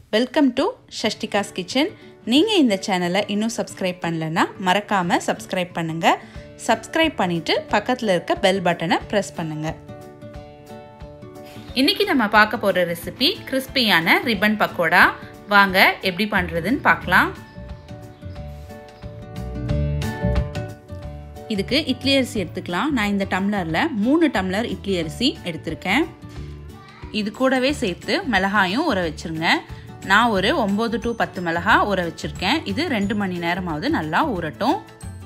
welcome to Shashtika's kitchen நீங்கள் இந்த சேனலை இன்னும் சப்ஸ்கிரைப் பண்ணலன்னா மறக்காமல் சப்ஸ்கிரைப் பண்ணுங்கள் சப்ஸ்கிரைப் பண்ணிவிட்டு பக்கத்தில் இருக்க பெல் பட்டனை ப்ரெஸ் பண்ணுங்கள் இன்றைக்கி நம்ம பார்க்க போகிற ரெசிபி கிறிஸ்பியான ரிப்பன் பக்கோடா வாங்க எப்படி பண்ணுறதுன்னு பார்க்கலாம் இதுக்கு இட்லி அரிசி எடுத்துக்கலாம் நான் இந்த டம்ளரில் மூணு டம்ளர் இட்லி அரிசி எடுத்திருக்கேன் இது கூடவே சேர்த்து மிளகாயும் ஊற வச்சுருங்க நான் ஒரு ஒம்பது டு பத்து மிளகா ஊற வச்சுருக்கேன் இது ரெண்டு மணி நேரமாவது நல்லா ஊறட்டும்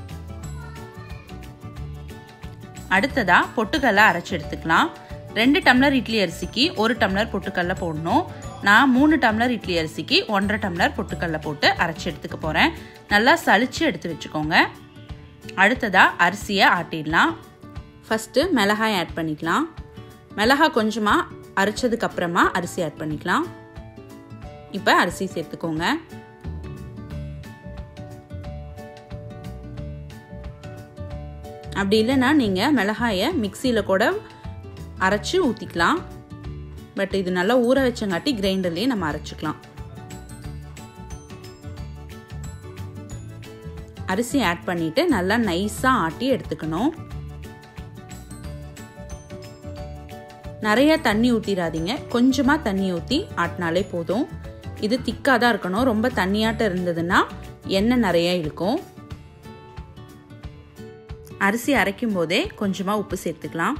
அடுத்ததாக பொட்டுக்கல்லை அரைச்சி எடுத்துக்கலாம் ரெண்டு டம்ளர் இட்லி அரிசிக்கு ஒரு டம்ளர் பொட்டுக்கல்ல போடணும் நான் மூணு டம்ளர் இட்லி அரிசிக்கு ஒன்றரை டம்ளர் பொட்டுக்கல்ல போட்டு அரைச்சி எடுத்துக்க போகிறேன் நல்லா சளிச்சு எடுத்து வச்சுக்கோங்க அடுத்ததாக அரிசியை ஆட்டிடலாம் ஃபஸ்ட்டு மிளகாய் ஆட் பண்ணிக்கலாம் மிளகாய் கொஞ்சமாக அரைச்சதுக்கப்புறமா அரிசி ஆட் பண்ணிக்கலாம் இப்போ அரிசி சேர்த்துக்கோங்க அப்படி இல்லைன்னா நீங்கள் மிளகாயை மிக்சியில் கூட அரைச்சி ஊற்றிக்கலாம் பட் இது நல்லா ஊற வச்சங்காட்டி கிரைண்டர்லேயே நம்ம அரைச்சிக்கலாம் அரிசி ஆட் பண்ணிவிட்டு நல்லா நைஸாக ஆட்டி எடுத்துக்கணும் நிறைய தண்ணி ஊற்றிடாதீங்க கொஞ்சமாக தண்ணி ஊற்றி ஆட்டினாலே போதும் இது திக்காக தான் இருக்கணும் ரொம்ப தண்ணியாட்டம் இருந்ததுன்னா எண்ணெய் நிறைய இழுக்கும் அரிசி அரைக்கும் போதே கொஞ்சமாக உப்பு சேர்த்துக்கலாம்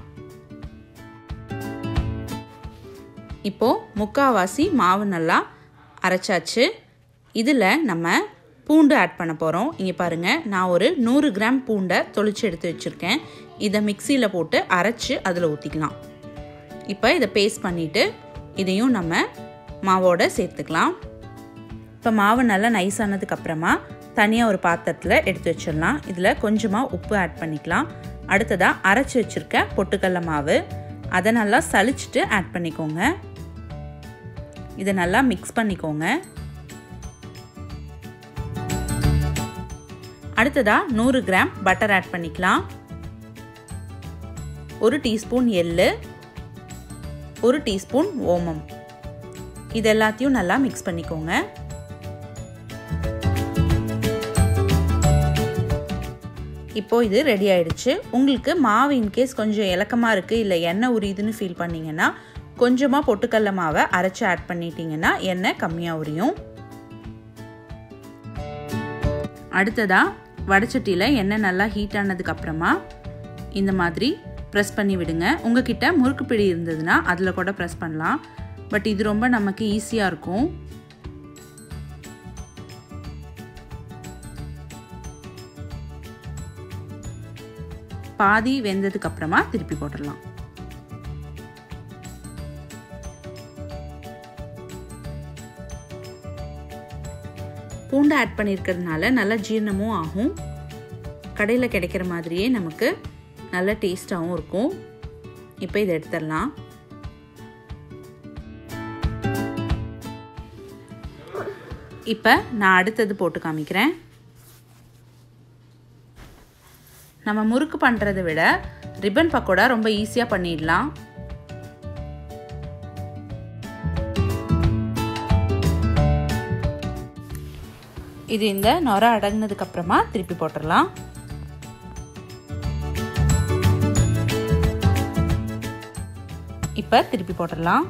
இப்போது முக்காவாசி மாவு நல்லா அரைச்சாச்சு இதில் நம்ம பூண்டு ஆட் பண்ண போகிறோம் இங்கே பாருங்கள் நான் ஒரு நூறு கிராம் பூண்டை தொளிச்சு எடுத்து வச்சுருக்கேன் இதை மிக்சியில் போட்டு அரைச்சி அதில் ஊற்றிக்கலாம் இப்போ இதை பேஸ்ட் பண்ணிவிட்டு இதையும் நம்ம மாவோட சேர்த்துக்கலாம் இப்போ மாவு நல்லா நைஸ் ஆனதுக்கப்புறமா தனியாக ஒரு பாத்திரத்தில் எடுத்து வச்சிடலாம் இதில் கொஞ்சமாக உப்பு ஆட் பண்ணிக்கலாம் அடுத்ததாக அரைச்சி வச்சுருக்க பொட்டுக்கடல மாவு அதை நல்லா சளிச்சிட்டு ஆட் பண்ணிக்கோங்க இதை நல்லா மிக்ஸ் பண்ணிக்கோங்க அடுத்ததாக நூறு கிராம் பட்டர் ஆட் பண்ணிக்கலாம் ஒரு டீஸ்பூன் எள்ளு ஒரு டீஸ்பூன் ஓமம் இது எல்லாத்தையும் நல்லா மிக்ஸ் பண்ணிக்கோங்க இப்போது இது ரெடி ஆயிடுச்சு உங்களுக்கு மாவு இன்கேஸ் கொஞ்சம் இலக்கமாக இருக்குது இல்லை எண்ணெய் உரியுதுன்னு ஃபீல் பண்ணிங்கன்னா கொஞ்சமாக பொட்டுக்கடல மாவை அரைச்சி ஆட் பண்ணிட்டீங்கன்னா எண்ணெய் கம்மியாக உரியும் அடுத்ததாக வடச்சட்டியில் எண்ணெய் நல்லா ஹீட் ஆனதுக்கப்புறமா இந்த மாதிரி ப்ரெஸ் பண்ணி விடுங்க உங்ககிட்ட முறுக்கு பிடி இருந்ததுன்னா அதில் கூட ப்ரெஸ் பண்ணலாம் பட் இது ரொம்ப நமக்கு ஈஸியாக இருக்கும் பாதி வெந்ததுக்கு அப்புறமா திருப்பி போட்டுடலாம் பூண்டு ஆட் பண்ணியிருக்கிறதுனால நல்லா ஜீரணமும் ஆகும் கடையில் கிடைக்கிற மாதிரியே நமக்கு நல்ல டேஸ்டாகவும் இருக்கும் இப்போ இதை எடுத்துடலாம் இப்போ நான் அடுத்தது போட்டு காமிக்கிறேன் நம்ம முறுக்கு பண்ணுறதை விட ரிப்பன் பக்கோடா ரொம்ப ஈஸியாக பண்ணிடலாம் இது இந்த நொர அடங்கினதுக்கப்புறமா திருப்பி போட்டுடலாம் இப்போ திருப்பி போட்டுடலாம்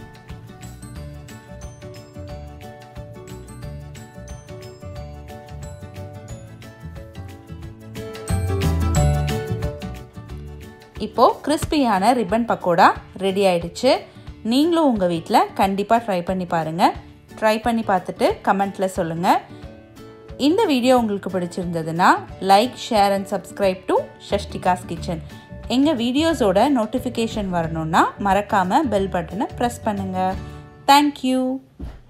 இப்போது கிறிஸ்பியான ரிப்பன் பக்கோடா ரெடி ஆயிடுச்சு நீங்களும் உங்கள் வீட்டில் கண்டிப்பாக ட்ரை பண்ணி பாருங்கள் ட்ரை பண்ணி பார்த்துட்டு கமெண்ட்டில் சொல்லுங்கள் இந்த வீடியோ உங்களுக்கு பிடிச்சிருந்ததுன்னா like share and subscribe to Shashtika's kitchen எங்கள் வீடியோஸோட நோட்டிஃபிகேஷன் வரணுன்னா மறக்காமல் பெல் பட்டனை ப்ரெஸ் பண்ணுங்கள் தேங்க்யூ